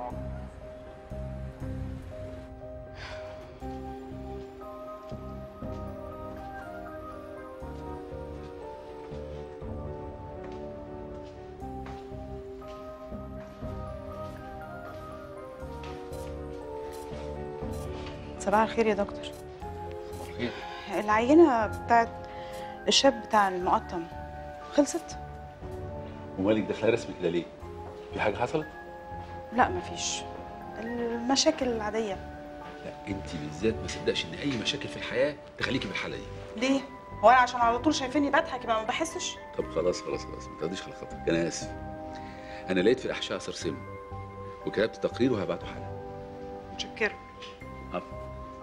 صباح الخير يا دكتور خير العينة بتاعت الشاب بتاع المقطم خلصت؟ ومالك داخله رسمي كده ليه؟ في حاجه حصلت؟ لا مفيش المشاكل العادية لا انت بالذات ما صدقش ان اي مشاكل في الحياه تخليكي بالحاله دي ليه؟ هو انا عشان على طول شايفيني بضحك يبقى ما بحسش؟ طب خلاص خلاص خلاص ما تاخديش على خاطرك انا اسف انا لقيت في الاحشاء سرسم وكتبت تقرير وهبعته حالا متشكرة عفوا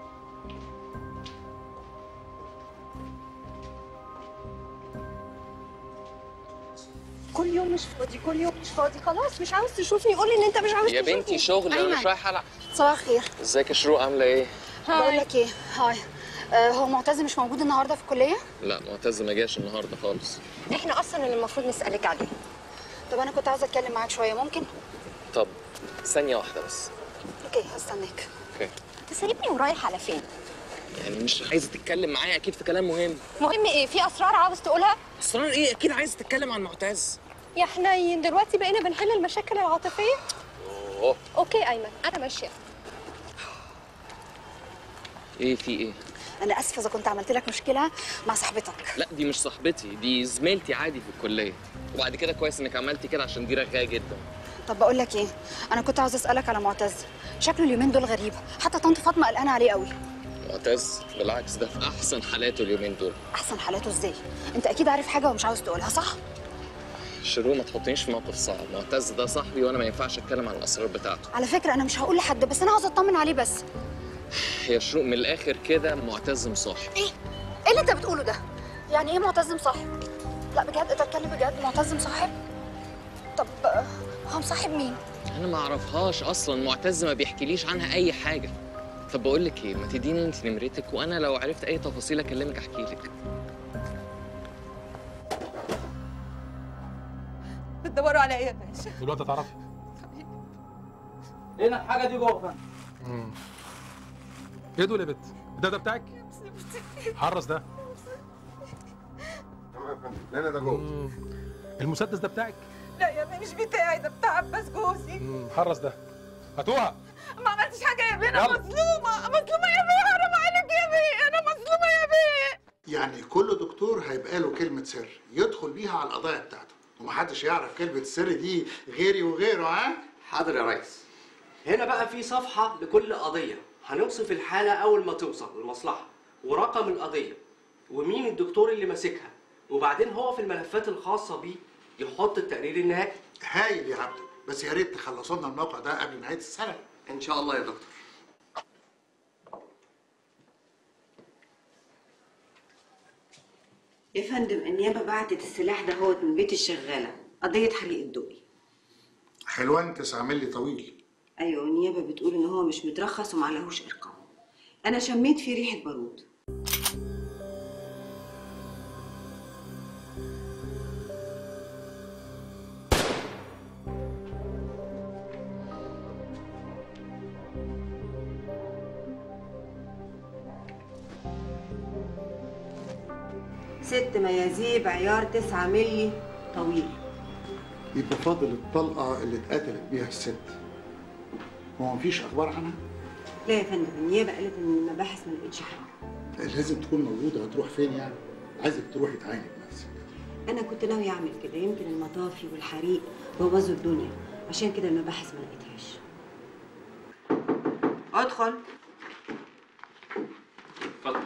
كل يوم مش فاضي كل يوم مش فاضي خلاص مش عاوز تشوفني قولي ان انت مش عاوز يا تشوفني بنتي شغل انا مش رايح العب صباح الخير ازيك يا شروق عامله ايه بقول لك ايه هاي آه هو معتز مش موجود النهارده في الكليه لا معتز ما جاش النهارده خالص احنا اصلا اللي المفروض نسالك عليه طب انا كنت عاوزه اتكلم معاك شويه ممكن طب ثانيه واحده بس اوكي هستناك اوكي تسيبني ورايح على فين يعني مش عايزه تتكلم معايا اكيد في كلام مهم مهم ايه في اسرار عاوز تقولها اسرار ايه اكيد عايزه تتكلم عن معتز يا حنين دلوقتي بقينا بنحل المشاكل العاطفيه اوه اوكي ايمن انا ماشيه ايه في ايه انا اسفه اذا كنت عملت لك مشكله مع صاحبتك لا دي مش صاحبتي دي زميلتي عادي في الكليه وبعد كده كويس انك عملتي كده عشان دي رغايه جدا طب بقول لك ايه انا كنت عاوزه اسالك على معتز شكله اليومين دول غريب حتى طنط فاطمه قلقانه عليه قوي معتز بالعكس ده في احسن حالاته اليومين دول احسن حالاته ازاي انت اكيد عارف حاجه ومش عاوز تقولها صح شروق ما تحطنيش في موقف صعب معتز ده صاحبي وانا ما ينفعش اتكلم عن الاسرار بتاعته على فكره انا مش هقول لحد بس انا عاوزه اطمن عليه بس هي شروق من الاخر كده معتز مصاحب ايه ايه اللي انت بتقوله ده يعني ايه معتز مصاحب لا بجد انت بتتكلم بجد معتز مصاحب طب آه، هو مصاحب مين انا ما اعرفهاش اصلا معتز ما بيحكيليش عنها اي حاجه طب بقول لك ايه ما تديني انت نمرتك وانا لو عرفت اي تفاصيل اكلمك احكي لك بتدوروا على ايه يا باشا؟ دلوقتي هتعرفي هنا الحاجه دي جوه فندم مم. ايه دول يا بت؟ ده ده بتاعك؟ حرص ده تمام يا فندم لنا ده جوه مم. المسدس ده بتاعك؟ لا يا ابني مش بتاعي ده بتاع عباس جوزي مم. حرص ده هاتوها ما عملتش حاجه يا بيه انا يلا. مظلومه مظلومه يا بيه حرام عليك يا بيه انا مظلومه يا بيه يعني كل دكتور هيبقى له كلمة سر يدخل بيها على القضايا بتاعته ومحدش يعرف كلمة السر دي غيري وغيره ها؟ حاضر يا ريس هنا بقى في صفحه لكل قضيه هنوصف الحاله اول ما توصل المصلحه ورقم القضيه ومين الدكتور اللي ماسكها وبعدين هو في الملفات الخاصه بيه يحط التقرير النهائي هايل يا عبده بس يا ريت تخلصوا لنا الموقع ده قبل نهاية السنة ان شاء الله يا دكتور يا فندم النيابة بعتت السلاح ده هو من بيت الشغالة قضية حريق الدقي حلوان 9 مللي طويل أيوة النيابة بتقول إن هو مش مترخص ومعلهوش إرقام أنا شميت فيه ريحة بارود ست ميازيب عيار تسعة ملي طويل يبقى فاضل الطلقة اللي اتقتلت بيها الست هو مفيش أخبار عنها؟ لا يا فندم النيابة قالت إن المباحث ما لقيتش حاجة لازم تكون موجودة هتروح فين يعني؟ عايزك تروحي تعايني بنفسك أنا كنت ناوية أعمل كده يمكن المطافي والحريق بوظوا الدنيا عشان كده المباحث ما لقيتهاش ادخل اتفضل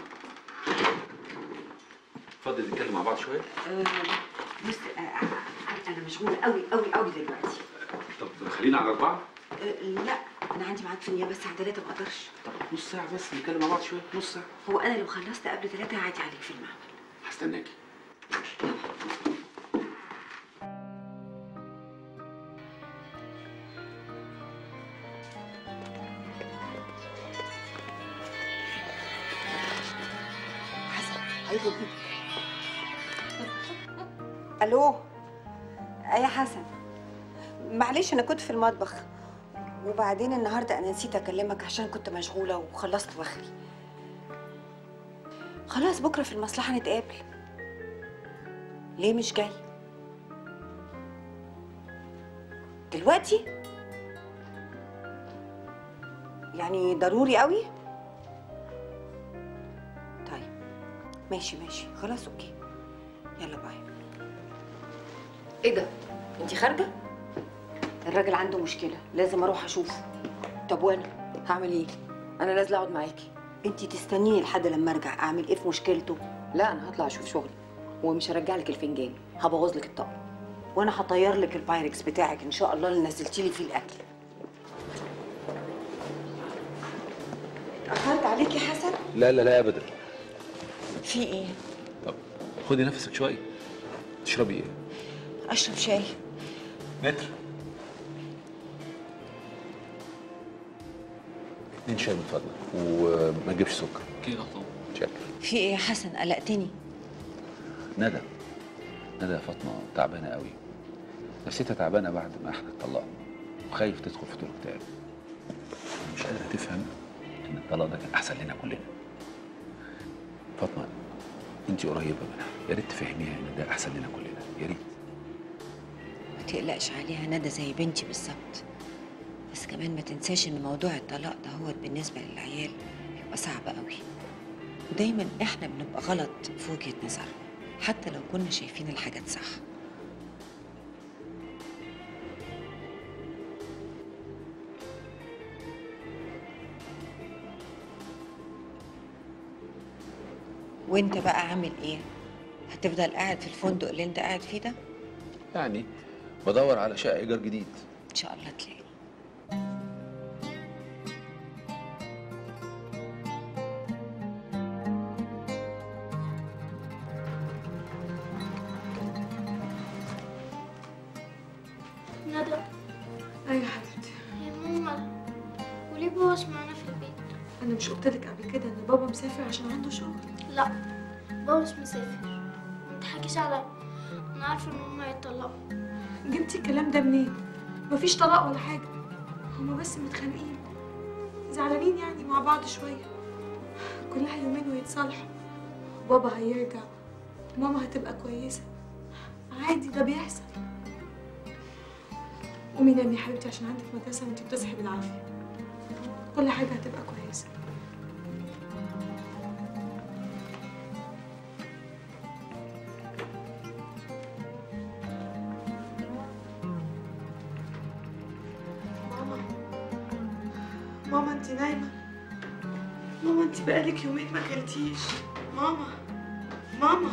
اتفضل نتكلم مع بعض شويه آه، بص آه، آه، أنا مشغولة قوي قوي قوي دلوقتي طب خلينا على اربعه آه، لا أنا عندي ميعاد في النيابة الساعة 3 ما أقدرش طب نص ساعه بس نتكلم مع بعض شويه نص ساعه هو أنا لو خلصت قبل 3 هعدي عليك في المعمل هستناكي أيوه ألو أي حسن معلش أنا كنت في المطبخ وبعدين النهارده انا نسيت اكلمك عشان كنت مشغوله وخلصت وخري خلاص بكره في المصلحه نتقابل ليه مش جاي دلوقتي يعني ضروري قوي طيب ماشي ماشي خلاص اوكي يلا باي ايه ده انت خارجه الراجل عنده مشكله لازم اروح اشوفه طب وانا هعمل ايه انا نازله اقعد معاكي انت تستنيني لحد لما ارجع اعمل ايه في مشكلته لا انا هطلع اشوف شغلي ومش هرجع لك الفنجان هبوظ لك الطقم وانا هطير لك البايركس بتاعك ان شاء الله اللي نزلتي لي فيه الاكل اتاخرت عليكي حسن لا لا لا ابدا في ايه طب خدي نفسك شويه تشربي ايه اشرب شاي متر اتنين شاي من فضلك وما تجيبش سكر كده طبعا شكرا في ايه يا حسن قلقتني ندى ندى يا فاطمه تعبانه قوي نفسيتها تعبانه بعد ما احنا اتطلقنا وخايف تدخل في طرق تاني مش قادره تفهم ان الطلاق ده كان احسن لنا كلنا فاطمه انت قريبه منها يا ريت تفهميها ان ده احسن لنا كلنا يا ريت ما تقلقش عليها ندى زي بنتي بالظبط بس كمان ما تنساش ان موضوع الطلاق ده هو بالنسبه للعيال هيبقى صعب قوي ودايما احنا بنبقى غلط في وجهه نظرنا حتى لو كنا شايفين الحاجات صح وانت بقى عامل ايه هتفضل قاعد في الفندق اللي انت قاعد فيه ده يعني بدور على شقه ايجار جديد ان شاء الله تلاقي ندى ايوه يا حبيبتي يا ماما وليه بابا مش معانا في البيت انا مش قلت لك قبل كده ان بابا مسافر عشان عنده شغل لا بابا مش مسافر متحكيش عليا انا عارفه ان هما هيتطلقوا جبتي الكلام ده منين مفيش طلاق ولا حاجه هما بس متخانقين زعلانين يعني مع بعض شويه كلها يومين ويتصالحوا بابا هيرجع ماما هتبقى كويسه عادي ده بيحصل قومي نامي يا حبيبتي عشان عندك مدرسه وانتي بتصحي بالعافيه كل حاجه هتبقى كويسه ماما ماما انت نايمه ماما انت بقالك يومين ما اكلتيش ماما ماما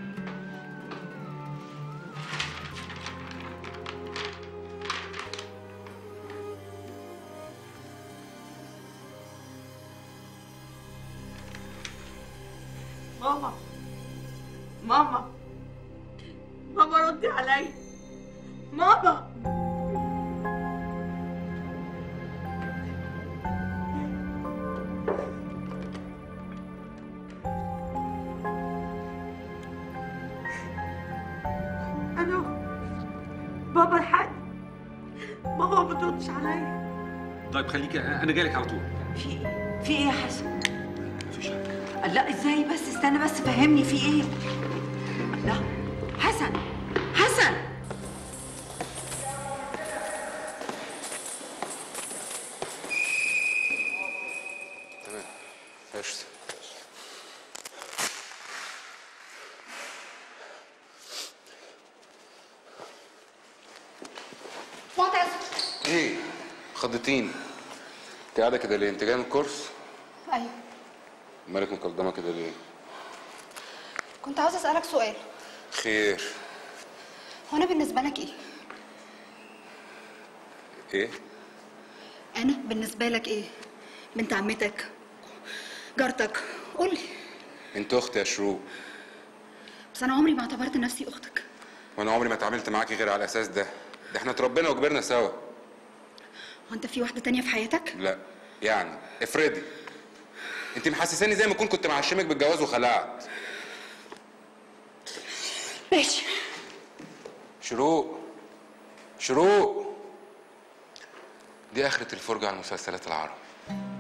ماما ماما ماما ردي عليا ماما الو بابا الحاج ماما ما بتردش عليا طيب خليكي انا جاي لك على طول في ايه في ايه يا حسن مفيش حاجه لا ازاي بس استنى بس فهمني في ايه لا حسن حسن تمام قشطه معتز ايه خضتين انت قاعده كده ليه انت جايه من الكورس ايوه مالك مقدمه كده ليه كنت عاوزه اسالك سؤال خير هو انا بالنسبه لك ايه ايه انا بالنسبه لك ايه بنت عمتك جارتك قولي انت اختي يا شروق بس انا عمري ما اعتبرت نفسي اختك وانا عمري ما اتعاملت معاكي غير على الاساس ده ده احنا اتربينا وكبرنا سوا هو انت في واحده تانية في حياتك لا يعني افرضي انت محسساني زي ما اكون كنت معشمك بالجواز وخلعت دي اخرة الفرجة على المسلسلات العربي